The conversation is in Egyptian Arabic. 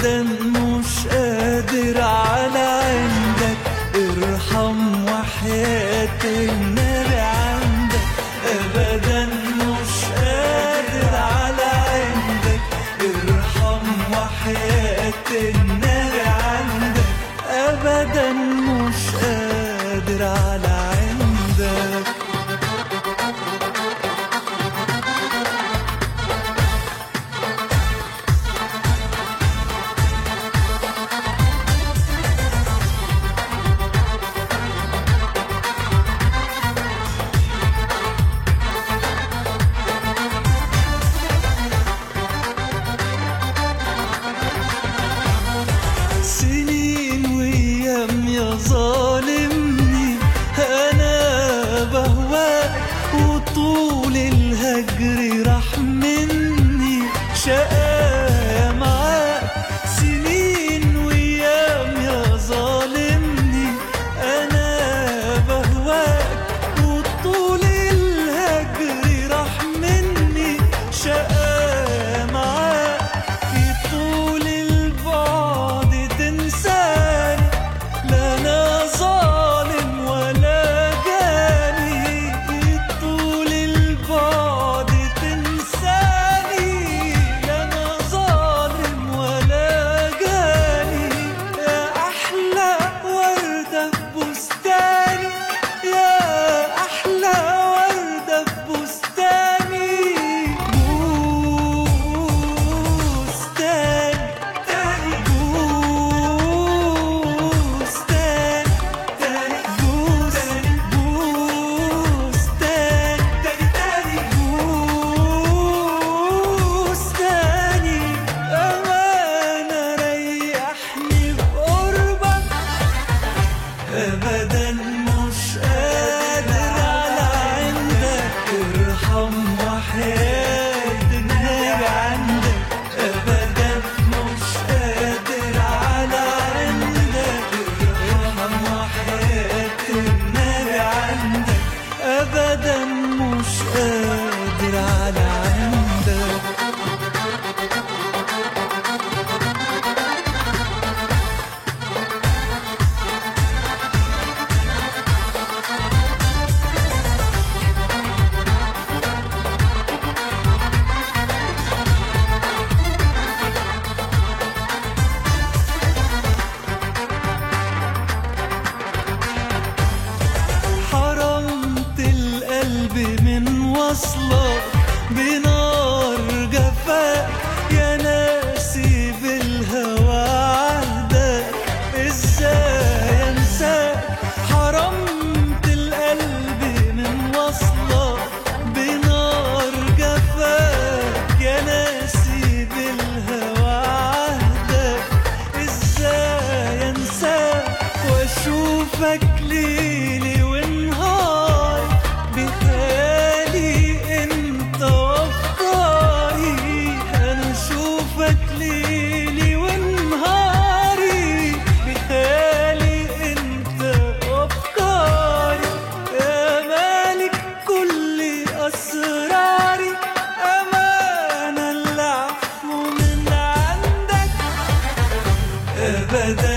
ابدا مش قادر على عندك ارحم وحياة النبي عندك ابدا مش قادر على عندك ارحم وحياة النبي عندك ابدا مش قادر على عندك سنين وايام يا ظالمني انا بهواك وطول الهجر راح مني شقايا معاك سنين وايام يا ظالمني انا بهواك وطول الهجر راح مني شقايا معاك في طول البعد تنساني لا انا ظالم ولا جاني في طول البعد تنساني لا انا ظالم ولا جاني يا احلى ورده في بستاني يا احلى ورده في بستاني بستان تاني بستان تاني بستان بستان تاني تاني بستاني أمانة ريحني بقربك ابدا مش قادر على عندك ارحم وحياة النبي عندك ابدا مش قادر على عندك ارحم وحياة النبي عندك ابدا مش قادر على عندك حرمت القلب من وصلك بنار جفاك يا ناسي بالهوى عهدك ازاي انساك حرمت القلب من وصلك بنار جفاك يا ناسي بالهوى عهدك ازاي انساك واشوفك ليلي ونهاري بخيالي انت وافكاري انا اشوفك ليلي ونهاري بخيالي انت وافكاري يا مالك كل اسراري امانه العفو من عندك ابدا